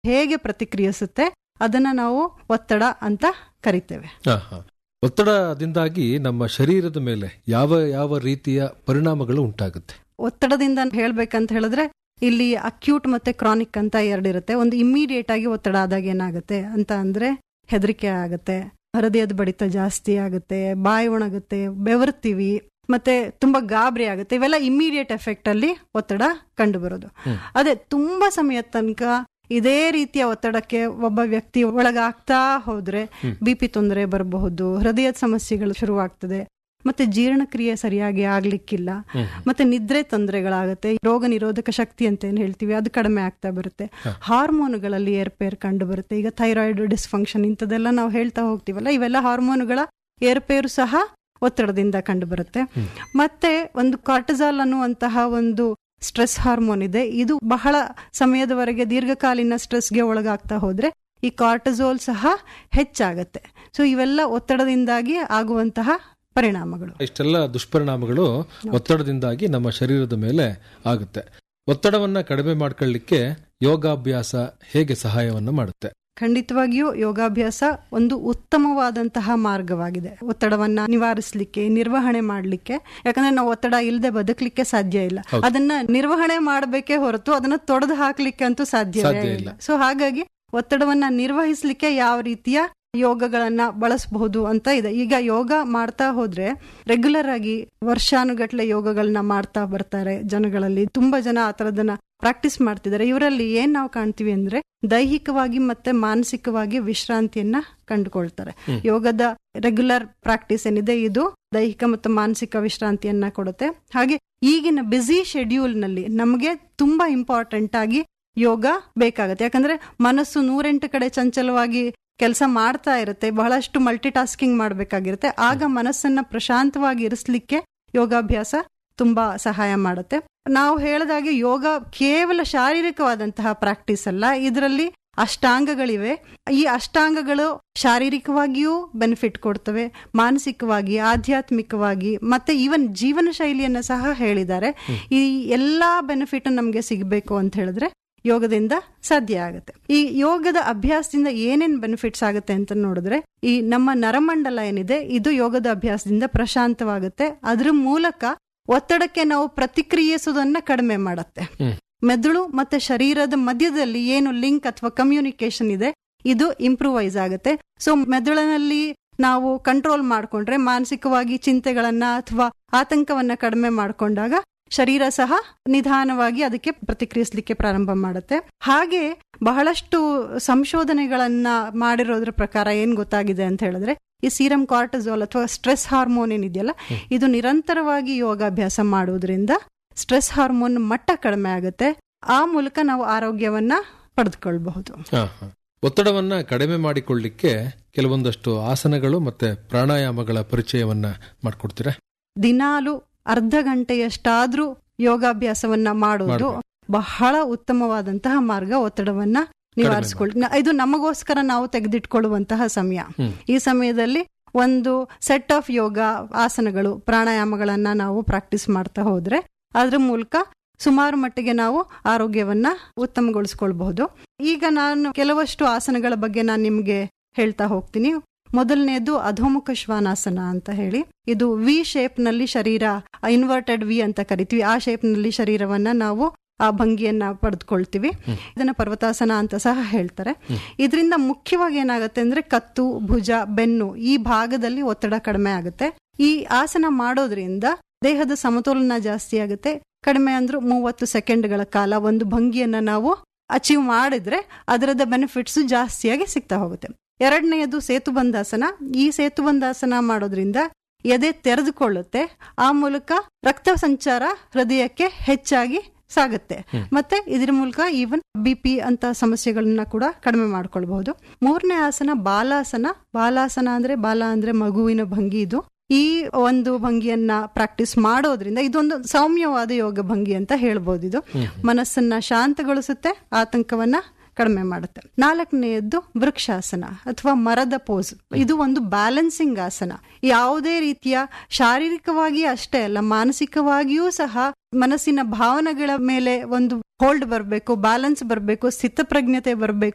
ಹೇಗೆ ಪ್ರತಿಕ್ರಿಯಿಸುತ್ತೆ ಅದನ್ನ ನಾವು ಒತ್ತಡ ಅಂತ ಕರಿತೇವೆ ಹಾ, ಹಾ. ಒತ್ತಡದಿಂದಾಗಿ ನಮ್ಮ ಶರೀರದ ಮೇಲೆ ಯಾವ ಯಾವ ರೀತಿಯ ಪರಿಣಾಮಗಳು ಉಂಟಾಗುತ್ತೆ ಒತ್ತಡದಿಂದ ಹೇಳ್ಬೇಕಂತ ಹೇಳಿದ್ರೆ ಇಲ್ಲಿ ಅಕ್ಯೂಟ್ ಮತ್ತೆ ಕ್ರಾನಿಕ್ ಅಂತ ಎರಡಿರುತ್ತೆ ಒಂದು ಇಮಿಡಿಯೇಟ್ ಆಗಿ ಒತ್ತಡ ಆದಾಗ ಏನಾಗುತ್ತೆ ಅಂತ ಅಂದ್ರೆ ಹೆದರಿಕೆ ಆಗುತ್ತೆ ಹೃದಯದ ಬಡಿತ ಜಾಸ್ತಿ ಆಗುತ್ತೆ ಬಾಯಿ ಒಣಗುತ್ತೆ ಬೆವರ್ತೀವಿ ಮತ್ತೆ ತುಂಬಾ ಗಾಬರಿ ಆಗುತ್ತೆ ಇವೆಲ್ಲ ಇಮಿಡಿಯೇಟ್ ಎಫೆಕ್ಟ್ ಅಲ್ಲಿ ಒತ್ತಡ ಕಂಡು ಬರೋದು ಹ್ಮ್. ಅದೇ ತುಂಬಾ ಸಮಯದ ತನಕ ಇದೇ ರೀತಿಯ ಒತ್ತಡಕ್ಕೆ ಒಬ್ಬ ವ್ಯಕ್ತಿ ಒಳಗಾಗ್ತಾ ಹೋದ್ರೆ ಹ್ಮ್. ಬಿ ಪಿ ತೊಂದರೆ ಬರಬಹುದು ಹೃದಯದ ಸಮಸ್ಯೆಗಳು ಶುರುವಾಗ್ತದೆ ಮತ್ತೆ ಜೀರ್ಣಕ್ರಿಯೆ ಸರಿಯಾಗಿ ಆಗ್ಲಿಕ್ಕಿಲ್ಲ ಹ್ಮ್. ಮತ್ತೆ ನಿದ್ರೆ ತೊಂದರೆಗಳಾಗುತ್ತೆ ರೋಗ ನಿರೋಧಕ ಶಕ್ತಿ ಅಂತ ಏನ್ ಹೇಳ್ತೀವಿ ಅದು ಕಡಿಮೆ ಆಗ್ತಾ ಬರುತ್ತೆ ಹ. ಹಾರ್ಮೋನುಗಳಲ್ಲಿ ಏರ್ಪೇರ್ ಕಂಡು ಬರುತ್ತೆ ಈಗ ಥೈರಾಯ್ಡ್ ಡಿಸ್ಫಂಕ್ಷನ್ ಇಂಥದ್ದೆಲ್ಲ ನಾವು ಹೇಳ್ತಾ ಹೋಗ್ತೀವಲ್ಲ ಇವೆಲ್ಲ ಹಾರ್ಮೋನುಗಳ ಏರ್ಪೇರು ಸಹ ಒತ್ತಡದಿಂದ ಕಂಡು ಬರುತ್ತೆ ಹ್ಮ್. ಮತ್ತೆ ಒಂದು ಕಾರ್ಟಿಸಾಲ್ ಅನ್ನುವಂತಹ ಒಂದು ಸ್ಟ್ರೆಸ್ ಹಾರ್ಮೋನ್ ಇದೆ ಇದು ಬಹಳ ಸಮಯದವರೆಗೆ ದೀರ್ಘಕಾಲೀನ ಸ್ಟ್ರೆಸ್ಗೆ ಒಳಗಾಗ್ತಾ ಹೋದ್ರೆ ಈ ಕಾರ್ಟಿಸೋಲ್ ಸಹ ಹೆಚ್ಚಾಗತ್ತೆ ಸೊ ಇವೆಲ್ಲ ಒತ್ತಡದಿಂದಾಗಿ ಆಗುವಂತಹ ಪರಿಣಾಮಗಳು ಇಷ್ಟೆಲ್ಲ ದುಷ್ಪರಿಣಾಮಗಳು ಒತ್ತಡದಿಂದಾಗಿ ನಮ್ಮ ಶರೀರದ ಮೇಲೆ ಆಗುತ್ತೆ ಒತ್ತಡವನ್ನ ಕಡಿಮೆ ಮಾಡ್ಕೊಳ್ಳಿಕ್ಕೆ ಯೋಗಾಭ್ಯಾಸ ಹೇಗೆ ಸಹಾಯವನ್ನ ಮಾಡುತ್ತೆ ಖಂಡಿತವಾಗಿಯೂ ಯೋಗಾಭ್ಯಾಸ ಒಂದು ಉತ್ತಮವಾದಂತಹ ಮಾರ್ಗವಾಗಿದೆ ಒತ್ತಡವನ್ನ ನಿವಾರಿಸಲಿಕ್ಕೆ ನಿರ್ವಹಣೆ ಮಾಡಲಿಕ್ಕೆ ಯಾಕಂದ್ರೆ ನಾವು ಒತ್ತಡ ಇಲ್ಲದೆ ಬದುಕಲಿಕ್ಕೆ ಸಾಧ್ಯ ಇಲ್ಲ ಹೌದು. ಅದನ್ನ ನಿರ್ವಹಣೆ ಮಾಡಬೇಕೇ ಹೊರತು ಅದನ್ನ ತೊಡೆದು ಹಾಕ್ಲಿಕ್ಕೆ ಅಂತೂ ಸಾಧ್ಯವೇ ಸಾಧ್ಯ ಇಲ್ಲ ಇಲ್ಲ. ಸೊ ಹಾಗಾಗಿ ಒತ್ತಡವನ್ನ ನಿರ್ವಹಿಸಲಿಕ್ಕೆ ಯಾವ ರೀತಿಯ ಯೋಗಗಳನ್ನ ಬಳಸಬಹುದು ಅಂತ ಇದೆ ಈಗ ಯೋಗ ಮಾಡ್ತಾ ಹೋದ್ರೆ ರೆಗ್ಯುಲರ್ ಆಗಿ ವರ್ಷಾನುಗಟ್ಲೆ ಯೋಗಗಳನ್ನ ಮಾಡ್ತಾ ಬರ್ತಾರೆ ಜನಗಳಲ್ಲಿ ತುಂಬಾ ಜನ ಆ ತರದನ್ನ ಪ್ರಾಕ್ಟೀಸ್ ಮಾಡ್ತಿದ್ದಾರೆ ಇವರಲ್ಲಿ ಏನ್ ನಾವು ಕಾಣ್ತೀವಿ ಅಂದ್ರೆ ದೈಹಿಕವಾಗಿ ಮತ್ತೆ ಮಾನಸಿಕವಾಗಿ ವಿಶ್ರಾಂತಿಯನ್ನ ಕಂಡುಕೊಳ್ತಾರೆ ಹ್ಮ್. ಯೋಗದ ರೆಗ್ಯುಲರ್ ಪ್ರಾಕ್ಟೀಸ್ ಏನಿದೆ ಇದು ದೈಹಿಕ ಮತ್ತು ಮಾನಸಿಕ ವಿಶ್ರಾಂತಿಯನ್ನ ಕೊಡುತ್ತೆ ಹಾಗೆ ಈಗಿನ ಬ್ಯುಸಿ ಶೆಡ್ಯೂಲ್ ನಲ್ಲಿ ನಮಗೆ ತುಂಬಾ ಇಂಪಾರ್ಟೆಂಟ್ ಆಗಿ ಯೋಗ ಬೇಕಾಗತ್ತೆ ಯಾಕಂದ್ರೆ ಮನಸ್ಸು ನೂರೆಂಟು ಕಡೆ ಚಂಚಲವಾಗಿ ಕೆಲಸ ಮಾಡ್ತಾ ಇರುತ್ತೆ ಬಹಳಷ್ಟು ಮಲ್ಟಿ ಟಾಸ್ಕಿಂಗ್ ಮಾಡಬೇಕಾಗಿರುತ್ತೆ ಆಗ ಮನಸ್ಸನ್ನ ಪ್ರಶಾಂತವಾಗಿ ಇರಿಸ್ಲಿಕ್ಕೆ ಯೋಗಾಭ್ಯಾಸ ತುಂಬಾ ಸಹಾಯ ಮಾಡುತ್ತೆ ನಾವು ಹೇಳಿದಾಗೆ ಯೋಗ ಕೇವಲ ಶಾರೀರಿಕವಾದಂತಹ ಪ್ರಾಕ್ಟೀಸ್ ಅಲ್ಲ ಇದರಲ್ಲಿ ಅಷ್ಟಾಂಗಗಳಿವೆ ಈ ಅಷ್ಟಾಂಗಗಳು ಶಾರೀರಿಕವಾಗಿಯೂ ಬೆನಿಫಿಟ್ ಕೊಡ್ತವೆ ಮಾನಸಿಕವಾಗಿ ಆಧ್ಯಾತ್ಮಿಕವಾಗಿ ಮತ್ತೆ ಈವನ್ ಜೀವನ ಶೈಲಿಯನ್ನ ಸಹ ಹೇಳಿದ್ದಾರೆ ಈ ಎಲ್ಲಾ ಬೆನಿಫಿಟ್ ನಮಗೆ ಸಿಗಬೇಕು ಅಂತ ಹೇಳಿದ್ರೆ ಯೋಗದಿಂದ ಸಾಧ್ಯ ಆಗುತ್ತೆ ಈ ಯೋಗದ ಅಭ್ಯಾಸದಿಂದ ಏನೇನ್ ಬೆನಿಫಿಟ್ಸ್ ಆಗುತ್ತೆ ಅಂತ ನೋಡಿದ್ರೆ ಈ ನಮ್ಮ ನರಮಂಡಲ ಏನಿದೆ ಇದು ಯೋಗದ ಅಭ್ಯಾಸದಿಂದ ಪ್ರಶಾಂತವಾಗುತ್ತೆ ಅದ್ರ ಮೂಲಕ ಒತ್ತಡಕ್ಕೆ ನಾವು ಪ್ರತಿಕ್ರಿಯಿಸೋದನ್ನ ಕಡಿಮೆ ಮಾಡುತ್ತೆ ಹ್ಮ್. ಮೆದುಳು ಮತ್ತೆ ಶರೀರದ ಮಧ್ಯದಲ್ಲಿ ಏನು ಲಿಂಕ್ ಅಥವಾ ಕಮ್ಯುನಿಕೇಶನ್ ಇದೆ ಇದು ಇಂಪ್ರೂವೈಸ್ ಆಗುತ್ತೆ ಸೊ ಮೆದುಳಿನಲ್ಲಿ ನಾವು ಕಂಟ್ರೋಲ್ ಮಾಡ್ಕೊಂಡ್ರೆ ಮಾನಸಿಕವಾಗಿ ಚಿಂತೆಗಳನ್ನ ಅಥವಾ ಆತಂಕವನ್ನ ಕಡಿಮೆ ಮಾಡ್ಕೊಂಡಾಗ ಶರೀರ ಸಹ ನಿಧಾನವಾಗಿ ಅದಕ್ಕೆ ಪ್ರತಿಕ್ರಿಯಿಸಲಿಕ್ಕೆ ಪ್ರಾರಂಭ ಮಾಡುತ್ತೆ ಹಾಗೆ ಬಹಳಷ್ಟು ಸಂಶೋಧನೆಗಳನ್ನ ಮಾಡಿರೋದ್ರ ಪ್ರಕಾರ ಏನ್ ಗೊತ್ತಾಗಿದೆ ಅಂತ ಹೇಳಿದ್ರೆ ಈ ಸೀರಮ್ ಕಾರ್ಟಜೋಲ್ ಅಥವಾ ಸ್ಟ್ರೆಸ್ ಹಾರ್ಮೋನ್ ಏನಿದೆಯಲ್ಲ ಇದು ನಿರಂತರವಾಗಿ ಯೋಗಾಭ್ಯಾಸ ಮಾಡುವುದರಿಂದ ಸ್ಟ್ರೆಸ್ ಹಾರ್ಮೋನ್ ಮಟ್ಟ ಕಡಿಮೆ ಆಗುತ್ತೆ ಆ ಮೂಲಕ ನಾವು ಆರೋಗ್ಯವನ್ನ ಪಡೆದುಕೊಳ್ಬಹುದು ಹಾ, ಹಾ. ಒತ್ತಡವನ್ನ ಕಡಿಮೆ ಮಾಡಿಕೊಳ್ಳಿಕ್ಕೆ ಕೆಲವೊಂದಷ್ಟು ಆಸನಗಳು ಮತ್ತೆ ಪ್ರಾಣಾಯಾಮಗಳ ಪರಿಚಯವನ್ನ ಮಾಡ್ಕೊಡ್ತೀರಾ ದಿನಾಲು ಅರ್ಧ ಗಂಟೆಯಷ್ಟಾದ್ರೂ ಯೋಗಾಭ್ಯಾಸವನ್ನ ಮಾಡುವುದು ಬಹಳ ಉತ್ತಮವಾದಂತಹ ಮಾರ್ಗ ಒತ್ತಡವನ್ನ ನಿವಾರಿಸಿಕೊಳ್ಳಿ ನ- ಇದು ನಮಗೋಸ್ಕರ ನಾವು ತೆಗೆದಿಟ್ಕೊಳ್ಳುವಂತಹ ಸಮಯ ಹ್ಮ್. ಈ ಸಮಯದಲ್ಲಿ ಒಂದು ಸೆಟ್ ಆಫ್ ಯೋಗ ಆಸನಗಳು ಪ್ರಾಣಾಯಾಮಗಳನ್ನ ನಾವು ಪ್ರಾಕ್ಟೀಸ್ ಮಾಡ್ತಾ ಹೋದ್ರೆ ಅದ್ರ ಮೂಲಕ ಸುಮಾರು ಮಟ್ಟಿಗೆ ನಾವು ಆರೋಗ್ಯವನ್ನ ಉತ್ತಮಗೊಳಿಸ್ಕೊಳ್ಬಹುದು ಈಗ ನಾನು ಕೆಲವಷ್ಟು ಆಸನಗಳ ಬಗ್ಗೆ ನಾನು ನಿಮ್ಗೆ ಹೇಳ್ತಾ ಹೋಗ್ತೀನಿ ಮೊದಲನೇದು ಅಧೋಮುಖ ಶ್ವಾನಾಸನ ಅಂತ ಹೇಳಿ ಇದು ವಿ ಶೇಪ್ ನಲ್ಲಿ ಶರೀರ ಇನ್ವರ್ಟೆಡ್ ವಿ ಅಂತ ಕರಿತೀವಿ ಆ ಶೇಪ್ ನಲ್ಲಿ ಶರೀರವನ್ನ ನಾವು ಆ ಭಂಗಿಯನ್ನ ಪಡೆದುಕೊಳ್ತೀವಿ ಇದನ್ನ ಪರ್ವತಾಸನ ಅಂತ ಸಹ ಹೇಳ್ತಾರೆ ಇದರಿಂದ ಮುಖ್ಯವಾಗಿ ಏನಾಗುತ್ತೆ ಅಂದ್ರೆ ಕತ್ತು ಭುಜ ಬೆನ್ನು ಈ ಭಾಗದಲ್ಲಿ ಒತ್ತಡ ಕಡಿಮೆ ಆಗುತ್ತೆ ಈ ಆಸನ ಮಾಡೋದ್ರಿಂದ ದೇಹದ ಸಮತೋಲನ ಜಾಸ್ತಿ ಆಗುತ್ತೆ ಕಡಿಮೆ ಅಂದ್ರೂ ಮೂವತ್ತು ಸೆಕೆಂಡ್ಗಳ ಕಾಲ ಒಂದು ಭಂಗಿಯನ್ನ ನಾವು ಅಚೀವ್ ಮಾಡಿದ್ರೆ ಅದರದ ಬೆನಿಫಿಟ್ಸ್ ಜಾಸ್ತಿಯಾಗಿ ಸಿಗ್ತಾ ಹೋಗುತ್ತೆ ಎರಡನೆಯದು ಸೇತುಬಂಧಾಸನ ಈ ಸೇತುಬಂಧಾಸನ ಮಾಡೋದ್ರಿಂದ ಎದೆ ತೆರೆದುಕೊಳ್ಳುತ್ತೆ ಆ ಮೂಲಕ ರಕ್ತ ಸಂಚಾರ ಹೃದಯಕ್ಕೆ ಹೆಚ್ಚಾಗಿ ಸಾಗುತ್ತೆ ಮತ್ತೆ ಇದ್ರ ಮೂಲಕ ಈವನ್ ಬಿ ಪಿ ಅಂತ ಸಮಸ್ಯೆಗಳನ್ನ ಕೂಡ ಕಡಿಮೆ ಮಾಡ್ಕೊಳ್ಬಹುದು ಮೂರನೇ ಆಸನ ಬಾಲಾಸನ ಬಾಲಾಸನ ಅಂದ್ರೆ ಬಾಲ ಅಂದ್ರೆ ಮಗುವಿನ ಭಂಗಿ ಇದು ಈ ಒಂದು ಭಂಗಿಯನ್ನ ಪ್ರಾಕ್ಟೀಸ್ ಮಾಡೋದ್ರಿಂದ ಇದೊಂದು ಸೌಮ್ಯವಾದ ಯೋಗ ಭಂಗಿ ಅಂತ ಹೇಳ್ಬೋದು ಇದು ಮನಸ್ಸನ್ನ ಶಾಂತಗೊಳಿಸುತ್ತೆ ಆತಂಕವನ್ನ ಕಡಿಮೆ ಮಾಡುತ್ತೆ ನಾಲ್ಕನೆಯದ್ದು ವೃಕ್ಷಾಸನ ಅಥವಾ ಮರದ ಪೋಸ್ ಇದು ಒಂದು ಬ್ಯಾಲೆನ್ಸಿಂಗ್ ಆಸನ ಯಾವುದೇ ರೀತಿಯ ಶಾರೀರಿಕವಾಗಿ ಅಷ್ಟೇ ಅಲ್ಲ ಮಾನಸಿಕವಾಗಿಯೂ ಸಹ ಮನಸ್ಸಿನ ಭಾವನೆಗಳ ಮೇಲೆ ಒಂದು ಹೋಲ್ಡ್ ಬರಬೇಕು ಬ್ಯಾಲೆನ್ಸ್ ಬರಬೇಕು ಸ್ಥಿತಪ್ರಜ್ಞತೆ ಬರಬೇಕು